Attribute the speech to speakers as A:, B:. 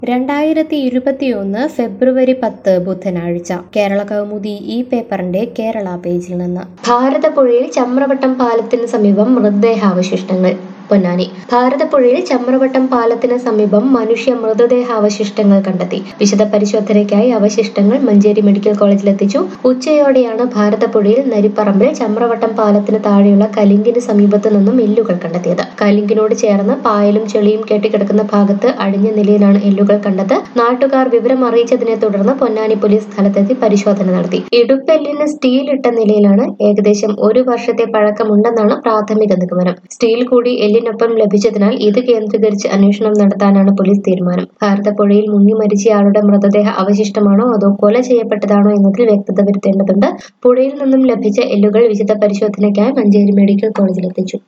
A: രണ്ടായിരത്തി ഇരുപത്തിയൊന്ന് ഫെബ്രുവരി പത്ത് ബുധനാഴ്ച കേരള കൗമുദി ഈ പേപ്പറിന്റെ കേരള പേജിൽ നിന്ന് ഭാരതപ്പുഴയിൽ ചമ്രവട്ടം പാലത്തിന് സമീപം മൃതദേഹാവശിഷ്ടങ്ങൾ പൊന്നാനി ഭാരതപ്പുഴയിൽ ചമ്രവട്ടം പാലത്തിന് സമീപം മനുഷ്യ മൃതദേഹാവശിഷ്ടങ്ങൾ കണ്ടെത്തി വിശദ പരിശോധനയ്ക്കായി അവശിഷ്ടങ്ങൾ മഞ്ചേരി മെഡിക്കൽ കോളേജിലെത്തിച്ചു ഉച്ചയോടെയാണ് ഭാരതപ്പുഴയിൽ നരിപ്പറമ്പിൽ ചമ്രവട്ടം പാലത്തിന് താഴെയുള്ള കലിങ്കിന് സമീപത്തു നിന്നും എല്ലുകൾ കണ്ടെത്തിയത് കലിങ്കിനോട് ചേർന്ന് പായലും ചെളിയും കെട്ടിക്കിടക്കുന്ന ഭാഗത്ത് അഴിഞ്ഞ നിലയിലാണ് എല്ലുകൾ കണ്ടത് നാട്ടുകാർ വിവരം അറിയിച്ചതിനെ തുടർന്ന് പൊന്നാനി പോലീസ് സ്ഥലത്തെത്തി പരിശോധന നടത്തി ഇടുപ്പെല്ലിന് സ്റ്റീൽ ഇട്ട നിലയിലാണ് ഏകദേശം ഒരു വർഷത്തെ പഴക്കമുണ്ടെന്നാണ് പ്രാഥമിക നിഗമനം സ്റ്റീൽ കൂടി എല്ലിനൊപ്പം ലഭിച്ചതിനാൽ ഇത് കേന്ദ്രീകരിച്ച് അന്വേഷണം നടത്താനാണ് പോലീസ് തീരുമാനം ഭാരതപ്പുഴയിൽ മുങ്ങി മരിച്ചയാളുടെ മൃതദേഹ അവശിഷ്ടമാണോ അതോ കൊല ചെയ്യപ്പെട്ടതാണോ എന്നതിൽ വ്യക്തത വരുത്തേണ്ടതുണ്ട് പുഴയിൽ നിന്നും ലഭിച്ച എല്ലുകൾ വിശദ പരിശോധനയ്ക്കായി മഞ്ചേരി മെഡിക്കൽ കോളേജിലെത്തിച്ചു